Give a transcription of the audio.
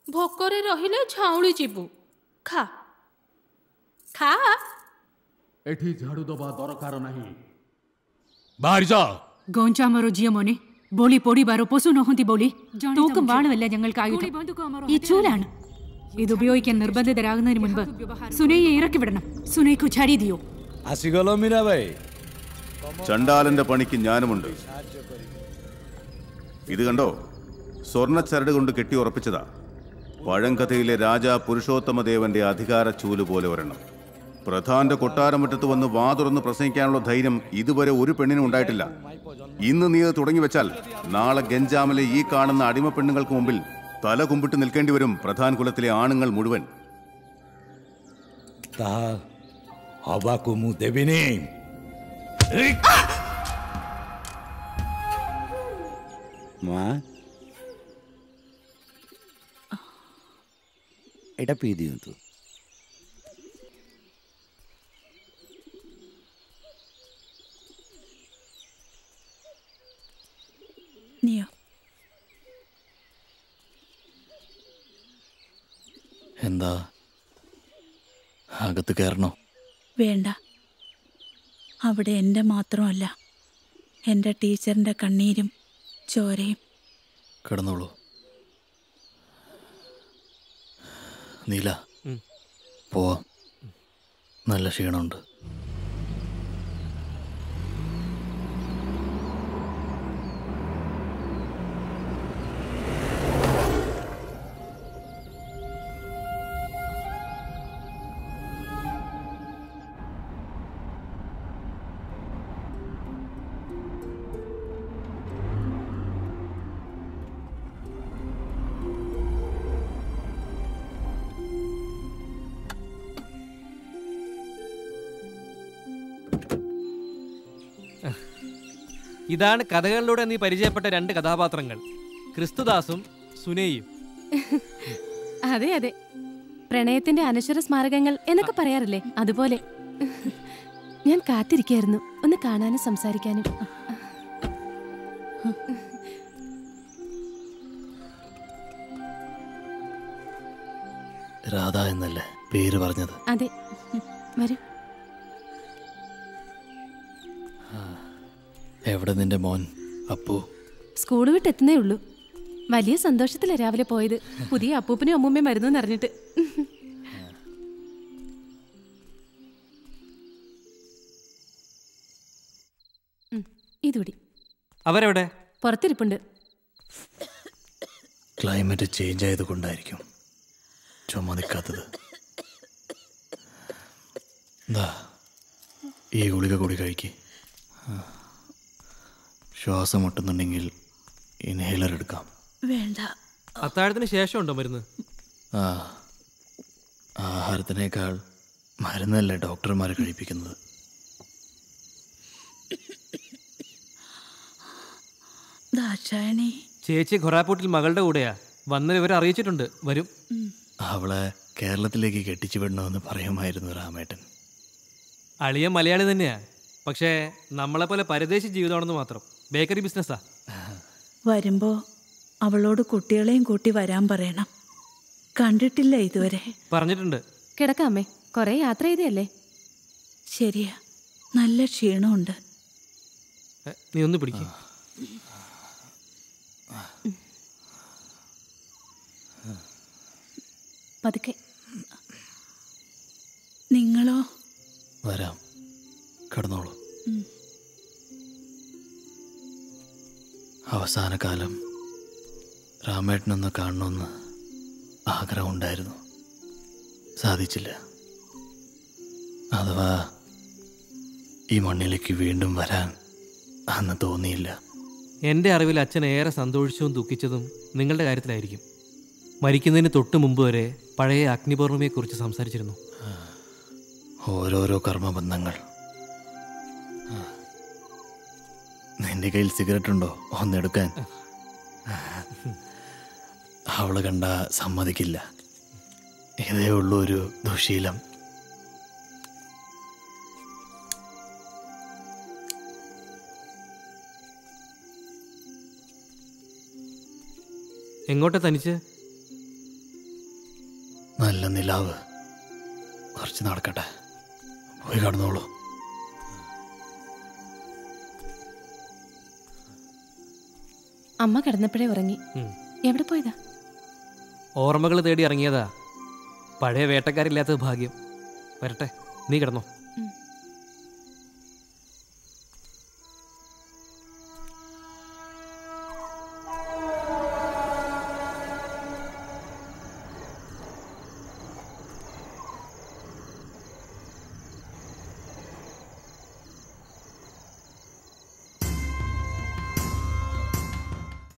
ଭୋକରେ ରହିଲେ ଝାଉଁଳି ଯିବୁ ଖା ଖା ଏଠି ଝାଡୁ ଦବା ଦରକାର ନାହିଁ ବାହାରି ଯା ഗോഞ്ചാമറോ ജിയമോനെ ബോളി പൊടിബാറോ പൊസു നോഹന്തി ബോളി തൂക്കും വാളുമല്ല ഞങ്ങൾക്ക് ആയുധം ഈ ചൂലാണ് ഇത് ഉപയോഗിക്കാൻ നിർബന്ധിതരാകുന്നതിന് മുൻപ് സുനയെ ഇറക്കി വിടണം സുനയ്ക്കു ഛാടി ദിയോ ଆସିଗଲ ମୀରା ଭାଇ ചണ്ടാലന്റെ പണിക്ക് ഞാനുമുണ്ട് ഇത് കണ്ടോ സ്വർണ്ണച്ചരട് കൊണ്ട് കെട്ടി ഉറപ്പിച്ചതാ പഴങ്കഥയിലെ രാജാ പുരുഷോത്തമദേവന്റെ അധികാര ചൂല് പോലെ ഒരെണ്ണം പ്രധാന്റെ കൊട്ടാരമുറ്റത്ത് വന്ന് വാ തുറന്ന് പ്രസംഗിക്കാനുള്ള ധൈര്യം ഇതുവരെ ഒരു പെണ്ണിനും ഉണ്ടായിട്ടില്ല ഇന്ന് നീ അത് തുടങ്ങി വെച്ചാൽ നാളെ ഗഞ്ചാമിലെ ഈ കാണുന്ന അടിമ പെണ്ണുങ്ങൾക്ക് മുമ്പിൽ തല കുമ്പിട്ട് നിൽക്കേണ്ടി വരും പ്രധാൻ കുലത്തിലെ ആണുങ്ങൾ മുഴുവൻ ତାହା ହବାକୁ ମୁଁ ଦେବିନି ମା ଏଇଟା ପିଇ ଦିଅନ୍ତୁ നിയോ എന്താ അകത്ത് കയറണോ വേണ്ട അവിടെ എൻ്റെ മാത്രമല്ല എൻ്റെ ടീച്ചറിൻ്റെ കണ്ണീരും ചോരയും കിടന്നോളൂ നീല പോവാം നല്ല ക്ഷീണമുണ്ട് ഇതാണ് കഥകളിലൂടെ നീ പരിചയപ്പെട്ട രണ്ട് കഥാപാത്രങ്ങൾ ക്രിസ്തുദാസും സുനയും അതെ അതെ പ്രണയത്തിന്റെ അനശ്വര സ്മാരകങ്ങൾ എന്നൊക്കെ പറയാറില്ലേ അതുപോലെ ഞാൻ കാത്തിരിക്കായിരുന്നു ഒന്ന് കാണാനും സംസാരിക്കാനും രാധ എന്നല്ലേ പേര് പറഞ്ഞത് അതെ വരൂ എവിടെ നിന്റെ മോൻ അപ്പു സ്കൂൾ വിട്ട് എത്തുന്നേ ഉള്ളൂ വലിയ സന്തോഷത്തിലാണ് രാവിലെ പോയത് പുതിയ അപ്പൂപ്പനും അമ്മൂമ്മയും മരുന്നു എന്നറിഞ്ഞിട്ട് ഉം, ഇതുകൂടി അവരെവിടെ പുറത്തിരിപ്പുണ്ട് ക്ലൈമറ്റ് ചേഞ്ച് ആയത് കൊണ്ടായിരിക്കും ചുമ നിൽക്കാത്തത് എന്താ ഈ ഗുളിക കൂടി കഴിക്ക് ആ. ശ്വാസം മുട്ടുന്നുണ്ടെങ്കിൽ ഇൻഹേലർ എടുക്കാം വേണ്ട അത്താഴത്തിന് ശേഷമുണ്ടോ മരുന്ന് ആ ആഹാരത്തിനേക്കാൾ മരുന്നല്ലേ ഡോക്ടർമാർ കഴിപ്പിക്കുന്നത് ദാക്ഷായണി ചേച്ചി ഖൊറാപ്പൂട്ടിൽ മകളുടെ കൂടെയാ വന്ന വിവരം അറിയിച്ചിട്ടുണ്ട് വരും അവളെ കേരളത്തിലേക്ക് കെട്ടിച്ചു വിടണമെന്ന് പറയുമായിരുന്നു രാമേട്ടൻ അളിയ മലയാളി തന്നെയാ പക്ഷേ നമ്മളെപ്പോലെ പരദേശി ജീവിതമാണെന്ന് മാത്രം ബേക്കറി ബിസിനസ്സാ വരുമ്പോ അവളോട് കുട്ടികളെയും കൂട്ടി വരാൻ പറയണം കണ്ടിട്ടില്ല ഇതുവരെ പറഞ്ഞിട്ടുണ്ട് കിടക്കാമേ കുറെ യാത്ര ചെയ്തല്ലേ ശരിയാ നല്ല ക്ഷീണമുണ്ട് എ, നീ ഒന്ന് പിടിക്കും പതുക്കെ നിങ്ങളോ വരാം കിടന്നോളൂ ഉം. അവസാന കാലം രാമേട്ടനൊന്ന് കാണണമെന്ന് ആഗ്രഹമുണ്ടായിരുന്നു സാധിച്ചില്ല അഥവാ ഈ മണ്ണിലേക്ക് വീണ്ടും വരാൻ അന്ന് തോന്നിയില്ല എൻ്റെ അറിവിൽ അച്ഛൻ ഏറെ സന്തോഷിച്ചതും ദുഃഖിച്ചതും നിങ്ങളുടെ കാര്യത്തിലായിരിക്കും മരിക്കുന്നതിന് തൊട്ട് മുമ്പ് വരെ പഴയ അഗ്നിപൂർണിമയെക്കുറിച്ച് സംസാരിച്ചിരുന്നു ഓരോരോ കർമ്മബന്ധങ്ങൾ ആ. നിന്റെ കയ്യിൽ സിഗരറ്റ് ഉണ്ടോ ഒന്നെടുക്കാൻ അവള് കണ്ട സമ്മതിക്കില്ല ഇതേ ഉള്ളൂ ഒരു ദുശീലം എങ്ങോട്ടാ തനിച്ച് നിലാവ് കുറച്ച് നടക്കട്ടെ പോയി കടന്നോളൂ അമ്മ കിടന്നപ്പോഴേ ഉറങ്ങി ഉം. എവിടെ പോയതാ ഓർമ്മകൾ തേടി ഇറങ്ങിയതാ പഴയ വേട്ടക്കാരില്ലാത്തത് ഭാഗ്യം വരട്ടെ നീ കിടന്നോ